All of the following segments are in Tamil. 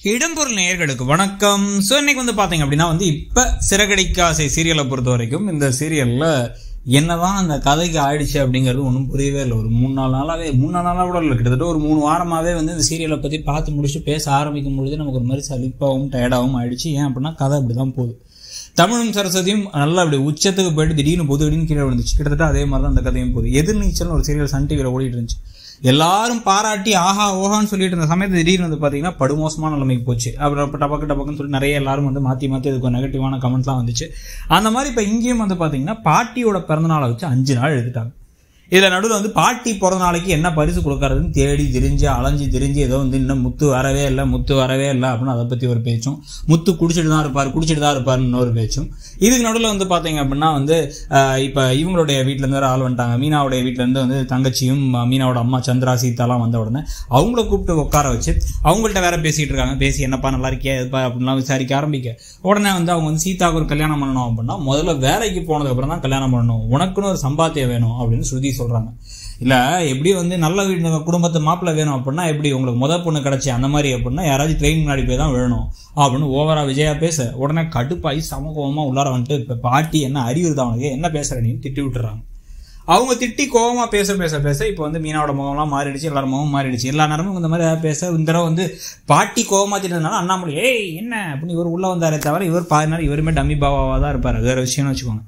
இடம்பொருள் நேயர்களுக்கு வணக்கம் ஸோ இன்னைக்கு வந்து பார்த்தீங்க அப்படின்னா வந்து இப்போ சிறகடிக்காசை சீரியலை பொறுத்த வரைக்கும் இந்த சீரியலில் என்னதான் அந்த கதைக்கு ஆயிடுச்சு அப்படிங்கிறது ஒன்றும் புரியவே இல்லை ஒரு மூணு நாலு நாளாகவே மூணு நாலு நாளாக கூட இல்லை கிட்டத்தட்ட ஒரு மூணு வாரமாகவே வந்து இந்த சீரியலை பற்றி பார்த்து முடிச்சு பேச ஆரம்பிக்கும் பொழுது நமக்கு ஒரு மாதிரி சலிப்பாகவும் டயர்டாகவும் ஆயிடுச்சு ஏன் அப்படின்னா கதை அப்படி தான் போகுது தமிழும் சரஸ்வதியும் நல்லா அப்படி உச்சத்துக்கு போயிட்டு திடீர்னு பொது திடீர்னு கீழே விழுந்துச்சு கிட்டத்தட்ட அதே மாதிரி தான் அந்த கதையும் போகுது எதிர்நீச்சல்னு ஒரு சீரியல் சன் டிவியில் ஓடிட்டு இருந்துச்சு எல்லாரும் பாராட்டி ஆஹா ஓஹான்னு சொல்லிட்டு இருந்த சமயத்தில் திடீர்னு வந்து பார்த்தீங்கன்னா படுமோசமான நிலைமைக்கு போச்சு அப்புறம் இப்போ டபக்கு டபக்குன்னு சொல்லி நிறைய எல்லாரும் வந்து மாற்றி மாற்றி அதுக்கு நெகட்டிவான கமெண்ட்ஸ்லாம் வந்துச்சு அந்த மாதிரி இப்போ இங்கேயும் வந்து பார்த்தீங்கன்னா பாட்டியோட பிறந்தநாளை வச்சு அஞ்சு நாள் எடுத்துட்டாங்க இதில் நடுவில் வந்து பாட்டி பிறந்த நாளைக்கு என்ன பரிசு கொடுக்கறதுன்னு தேடி திரிஞ்சு அலைஞ்சு திரிஞ்சு ஏதோ வந்து இன்னும் முத்து வரவே இல்லை முத்து வரவே இல்லை அப்படின்னு அதை பற்றி ஒரு பேச்சும் முத்து குடிச்சிட்டு தான் இருப்பார் குடிச்சிட்டு தான் இருப்பார்னு இன்னொரு பேச்சும் இதுக்கு நடுவில் வந்து பார்த்தீங்க அப்படின்னா வந்து இப்போ இவங்களுடைய வீட்டிலேருந்து வேறு ஆள் வந்துட்டாங்க மீனாவுடைய வீட்டிலேருந்து வந்து தங்கச்சியும் அஹ், மீனாவோட அம்மா சந்திரா சீதாலாம் வந்த உடனே அவங்கள கூப்பிட்டு உட்கார வச்சு அவங்கள்ட்ட வேற பேசிகிட்டு இருக்காங்க பேசி என்னப்பா நல்லா இருக்கியா எதுப்பா அப்படின்லாம் விசாரிக்க ஆரம்பிக்க உடனே வந்து அவங்க வந்து சீதாவுக்கு ஒரு கல்யாணம் பண்ணணும் அப்படின்னா முதல்ல வேலைக்கு போனதுக்கு அப்புறம் தான் கல்யாணம் பண்ணணும் உனக்குன்னு ஒரு சம்பாத்தியம் வேணும் அப்படின்னு ஸ்ருதி சொல்றாங்க இல்ல எப்படி வந்து நல்ல வீடு குடும்பத்து மாப்பிள்ளை வேணும் அப்படின்னா எப்படி உங்களுக்கு முத பொண்ணு கிடைச்சி அந்த மாதிரி அப்படின்னா யாராச்சும் ட்ரெயின் முன்னாடி போய் தான் வேணும் அப்படின்னு ஓவரா விஜயா பேச உடனே கடுப்பாகி சமூகமா உள்ளார வந்துட்டு இப்ப பாட்டி என்ன அறிவுறுது அவனுக்கு என்ன பேசுற நீ திட்டி விட்டுறாங்க அவங்க திட்டி கோவமா பேச பேச பேச இப்போ வந்து மீனாவோட முகம்லாம் மாறிடுச்சு எல்லாரும் முகம் மாறிடுச்சு எல்லா நேரமும் இந்த மாதிரி ஏதாவது பேச இந்த தடவை வந்து பாட்டி கோவமா திட்டதுனால அண்ணாமலை ஏய் என்ன அப்படின்னு இவர் உள்ள வந்தாரே தவிர இவர் பாதி நேரம் இவருமே டம்மி பாவாவா தான் இருப்பார் அது வேற விஷயம்னு வச்சுக்கோங்க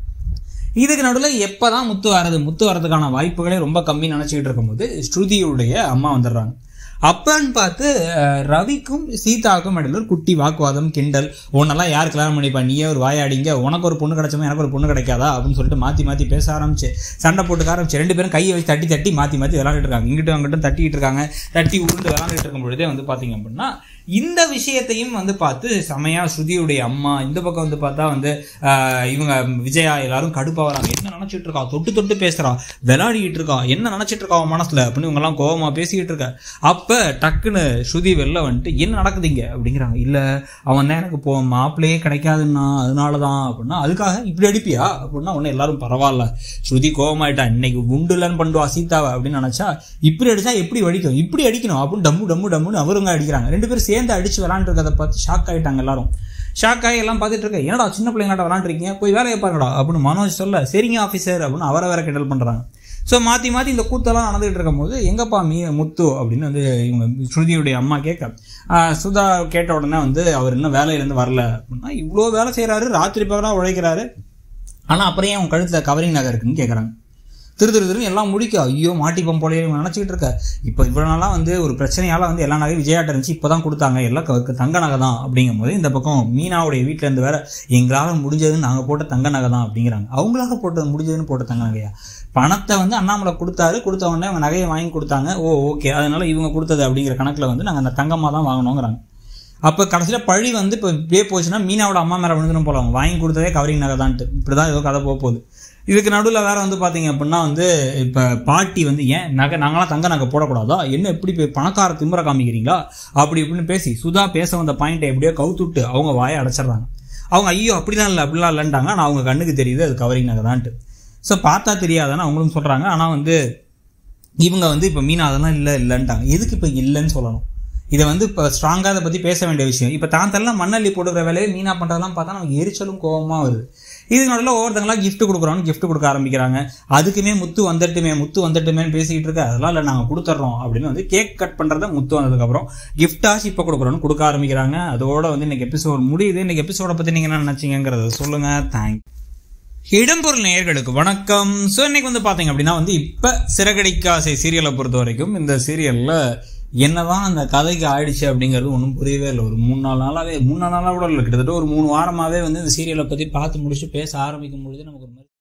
இதுக்கு நடுவில் எப்போ தான் முத்து வரது முத்து வரதுக்கான வாய்ப்புகளே ரொம்ப கம்மி நினச்சிக்கிட்டு இருக்கும்போது ஸ்ருதியுடைய அம்மா வந்துடுறாங்க அப்பன்னு பார்த்து அஹ், ரவிக்கும் சீதாவுக்கும் இடையில ஒரு குட்டி வாக்குவாதம் கிண்டல் உன்னெல்லாம் யார் கல்யாணம் பண்ணிப்பா நீயே ஒரு வாயாடிங்க உனக்கு ஒரு பொண்ணு கிடைச்சமா எனக்கு ஒரு பொண்ணு கிடைக்காதா அப்படின்னு சொல்லிட்டு மாற்றி மாற்றி பேச ஆரம்பிச்சு சண்டை போட்டுக்க ஆரம்பிச்சு ரெண்டு பேரும் கையை வச்சு தட்டி தட்டி மாற்றி மாற்றி விளாண்டுட்டு இருக்காங்க இங்கிட்டும் அங்கிட்டும் தட்டிட்டு இருக்காங்க தட்டி உருண்டு விளாண்டுட்டு இருக்கும் பொழுதே வந்து பார்த்தீங்க அப்படின்னா இந்த விஷயத்தையும் வந்து பார்த்து செமையா ஸ்ருதியுடைய அம்மா இந்த பக்கம் வந்து பார்த்தா வந்து ஆஹ், இவங்க விஜயா எல்லாரும் கடுப்பா வராங்க என்ன நினைச்சிட்டு இருக்கா தொட்டு தொட்டு பேசுறா விளையாடிட்டு இருக்கா என்ன நினைச்சிட்டு இருக்கா அவன் மனசுல அப்படின்னு இவங்க எல்லாம் கோவமா பேசிக்கிட்டு இருக்கா அப்ப டக்குன்னு ஸ்ருதி வெளில வந்துட்டு என்ன நடக்குதுங்க அப்படிங்கிறாங்க இல்ல அவன் தான் எனக்கு போ மாப்பிள்ளையே கிடைக்காதுன்னா அதனாலதான் அப்படின்னா அதுக்காக இப்படி அடிப்பியா அப்படின்னா உடனே எல்லாரும் பரவாயில்ல ஸ்ருதி கோவமாயிட்டா இன்னைக்கு உண்டுலன்னு பண்ணுவா சீதாவை அப்படின்னு நினைச்சா இப்படி அடிச்சா எப்படி வடிக்கும் இப்படி அடிக்கணும் அப்படின்னு டம்மு டம்மு டம்முன்னு அவருங்க அடிக்கிறாங்க ரெண்டு பேரும் சேர்ந்து அடிச்சு விளாண்டுருக்கதை பார்த்து ஷாக் ஆயிட்டாங்க எல்லாரும் ஷாக் ஆகி எல்லாம் பார்த்துட்டு இருக்க என்னடா சின்ன பிள்ளைங்களாட்ட விளாண்டுருக்கீங்க போய் வேலையை பாருங்கடா அப்படின்னு மனோஜ் சொல்ல சரிங்க ஆஃபீஸர் அப்படின்னு அவரை வேற கிண்டல் பண்றாங்க ஸோ மாற்றி மாற்றி இந்த கூத்தெல்லாம் நடந்துகிட்டு இருக்கும்போது எங்கப்பா மீ முத்து அப்படின்னு வந்து இவங்க ஸ்ருதியுடைய அம்மா கேட்க ஆஹ் சுதா கேட்ட உடனே வந்து அவர் இன்னும் வேலையிலேருந்து வரல அப்படின்னா இவ்வளோ வேலை செய்கிறாரு ராத்திரி பகலாக உழைக்கிறாரு ஆனால் அப்புறம் ஏன் உன் கழுத்தில் கவரிங் நகை இருக்குன்னு கேட்குறாங்க திரு திரு திருன்னு எல்லாம் முடிக்க ஐயோ மாட்டிப்போம் போலே நினச்சிக்கிட்டு இருக்க இப்போ இவ்வளோ நாளாக வந்து ஒரு பிரச்சனையால் வந்து எல்லா நகையும் விஜயாட்ட இருந்துச்சு இப்போ தான் கொடுத்தாங்க எல்லாம் க- தங்க நகை தான் அப்படிங்கும் போது இந்த பக்கம் மீனாவுடைய வீட்டில் இருந்து வேற எங்களால் முடிஞ்சதுன்னு நாங்கள் போட்ட தங்க நகை தான் அப்படிங்கிறாங்க அவங்களால போட்டது முடிஞ்சதுன்னு போட்ட தங்க நகையா பணத்தை வந்து அண்ணாமலை கொடுத்தாரு கொடுத்த உடனே அவங்க நகையை வாங்கி கொடுத்தாங்க ஓ ஓகே அதனால இவங்க கொடுத்தது அப்படிங்கிற கணக்கில் வந்து நாங்கள் அந்த தங்கமாக தான் வாங்கினோங்கிறாங்க அப்போ கடைசியில் பழி வந்து இப்போ இப்படியே போச்சுன்னா மீனாவோட அம்மா மேலே விழுந்துடும் போல அவங்க வாங்கி கொடுத்ததே கவரிங் நகை தான்ட்டு இப்படி தான் ஏதோ கதை போக போகுது இதுக்கு நடுவில் வேற வந்து பார்த்தீங்க அப்படின்னா வந்து இப்போ பாட்டி வந்து ஏன் நகை நாங்களாம் தங்க நகை போடக்கூடாதா என்ன எப்படி போய் பணக்கார திமிர காமிக்கிறீங்களா அப்படி இப்படின்னு பேசி சுதா பேச வந்த பாயிண்ட்டை எப்படியோ கவுத்துட்டு அவங்க வாயை அடைச்சிடுறாங்க அவங்க ஐயோ அப்படிலாம் இல்லை அப்படிலாம் இல்லைன்ட்டாங்க ஆனால் அவங்க கண்ணுக்கு தெரியுது அது கவரிங் நகை தான்ட்டு ஸோ பார்த்தா தெரியாதான்னு அவங்களும் சொல்கிறாங்க ஆனால் வந்து இவங்க வந்து இப்போ மீனா அதெல்லாம் இல்லை இல்லைன்ட்டாங்க எதுக்கு இப்போ இல்லைன்னு சொல்லணும் இதை வந்து இப்போ ஸ்ட்ராங்காக அதை பற்றி பேச வேண்டிய விஷயம் இப்போ தான் தரலாம் மண்ணள்ளி போடுற வேலையை மீனா பண்ணுறதெல்லாம் பார்த்தா நமக்கு எரிச்சலும் கோவமாக வருது இதுக்கு நடுவில் ஒவ்வொருத்தங்களா gift கொடுக்குறோன்னு gift கொடுக்க ஆரம்பிக்கிறாங்க அதுக்குமே முத்து வந்துட்டுமே முத்து வந்துட்டுமேன்னு பேசிக்கிட்டு இருக்க அதெல்லாம் இல்லை நாங்கள் கொடுத்துட்றோம் அப்படின்னு வந்து கேக் கட் பண்ணுறத முத்து வந்ததுக்கப்புறம் கிஃப்டாச்சு இப்போ கொடுக்குறோன்னு கொடுக்க ஆரம்பிக்கிறாங்க அதோட வந்து இன்னைக்கு எபிசோட் முடியுது இன்னைக்கு எபிசோட பற்றி நீங்கள் என்ன நினச்சிங்கிறத சொல்லுங்கள் தேங்க் இடம்பொருள் நேயர்களுக்கு வணக்கம் ஸோ இன்னைக்கு வந்து பார்த்தீங்க அப்படின்னா வந்து இப்போ சிறகடிக்காசை சீரியலை பொறுத்த வரைக்கும் இந்த சீரியலில் என்னதான் அந்த கதைக்கு ஆயிடுச்சு அப்படிங்கிறது ஒன்றும் புரியவே இல்லை ஒரு மூணு நாலு நாளாகவே மூணு நாலு நாளாக கூட இல்லை கிட்டத்தட்ட ஒரு மூணு வாரமாகவே வந்து இந்த சீரியலை பற்றி பார்த்து முடிச்சு பேச ஆரம்பிக்கும் பொழுது நமக்கு ஒரு மாதிரி